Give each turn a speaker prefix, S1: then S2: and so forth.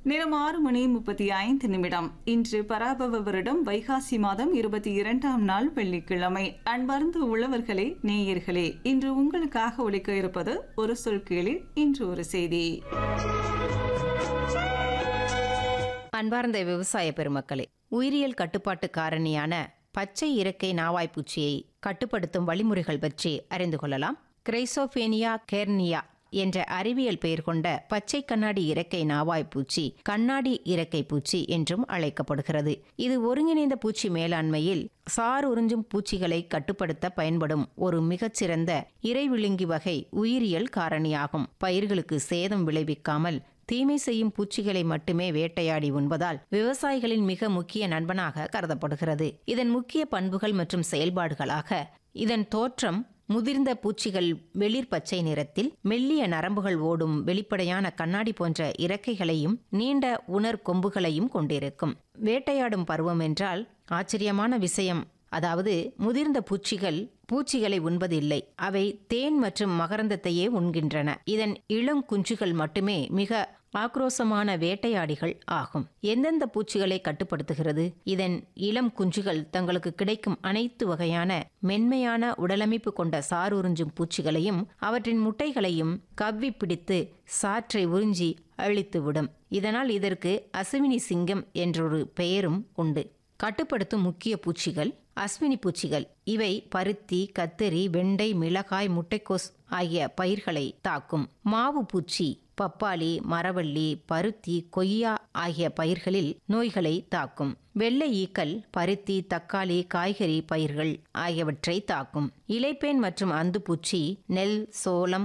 S1: நேரம் ஆறு மணி முப்பத்தி ஐந்து நிமிடம் இன்று பராபவ வருடம் வைகாசி மாதம் இருபத்தி இரண்டாம் நாள் வெள்ளிக்கிழமை அன்பார்ந்த உழவர்களே நேயர்களே இன்று உங்களுக்காக ஒலிக்க இருப்பது ஒரு சொல் கேளு இன்று ஒரு செய்தி
S2: அன்பார்ந்த விவசாய பெருமக்களே உயிரியல் கட்டுப்பாட்டு காரணியான பச்சை இறக்கை நாவாய்ப்பூச்சியை கட்டுப்படுத்தும் வழிமுறைகள் பற்றி அறிந்து கொள்ளலாம் கிரைசோபேனியா கேர்னியா என்ற அறிவியல் பெயர் கொண்ட பச்சை கண்ணாடி இறக்கை நாவாய்ப்பூச்சி கண்ணாடி இறக்கை பூச்சி என்றும் அழைக்கப்படுகிறது இது ஒருங்கிணைந்த பூச்சி மேலாண்மையில் சார் உறிஞ்சும் பூச்சிகளை கட்டுப்படுத்த பயன்படும் ஒரு மிகச்சிறந்த இறைவிழுங்கி வகை உயிரியல் காரணியாகும் பயிர்களுக்கு சேதம் விளைவிக்காமல் தீமை செய்யும் பூச்சிகளை மட்டுமே வேட்டையாடி உண்பதால் விவசாயிகளின் மிக முக்கிய நண்பனாக கருதப்படுகிறது இதன் முக்கிய பண்புகள் மற்றும் செயல்பாடுகளாக இதன் தோற்றம் முதிர்ந்த பூச்சிகள் வெளிர் பச்சை நிறத்தில் மெல்லிய நரம்புகள் ஓடும் வெளிப்படையான கண்ணாடி போன்ற இறக்கைகளையும் நீண்ட உணர் கொம்புகளையும் கொண்டிருக்கும் வேட்டையாடும் பருவம் என்றால் ஆச்சரியமான விஷயம் அதாவது முதிர்ந்த பூச்சிகள் பூச்சிகளை உண்பதில்லை அவை தேன் மற்றும் மகரந்தத்தையே உண்கின்றன இதன் இளம் குஞ்சுகள் மட்டுமே மிக ஆக்ரோசமான வேட்டையாடிகள் ஆகும் எந்தெந்த பூச்சிகளை கட்டுப்படுத்துகிறது இதன் இளம் குஞ்சுகள் தங்களுக்கு கிடைக்கும் அனைத்து வகையான மென்மையான உடலமைப்பு கொண்ட சார் உறிஞ்சும் பூச்சிகளையும் அவற்றின் முட்டைகளையும் கவ்வி பிடித்து சாற்றை உறிஞ்சி அழித்துவிடும் இதனால் இதற்கு அசுவினி சிங்கம் என்றொரு பெயரும் உண்டு கட்டுப்படுத்தும் முக்கிய பூச்சிகள் அஸ்வினி பூச்சிகள் இவை பருத்தி கத்தரி வெண்டை மிளகாய் முட்டைக்கோஸ் ஆகிய பயிர்களை தாக்கும் மாவு பூச்சி பப்பாளி மரவள்ளி பருத்தி கொய்யா ஆகிய பயிர்களில் நோய்களை தாக்கும் வெள்ளை ஈக்கள் பருத்தி தக்காளி காய்கறி பயிர்கள் ஆகியவற்றை தாக்கும் இலைப்பேன் மற்றும் அந்துப்பூச்சி நெல் சோளம்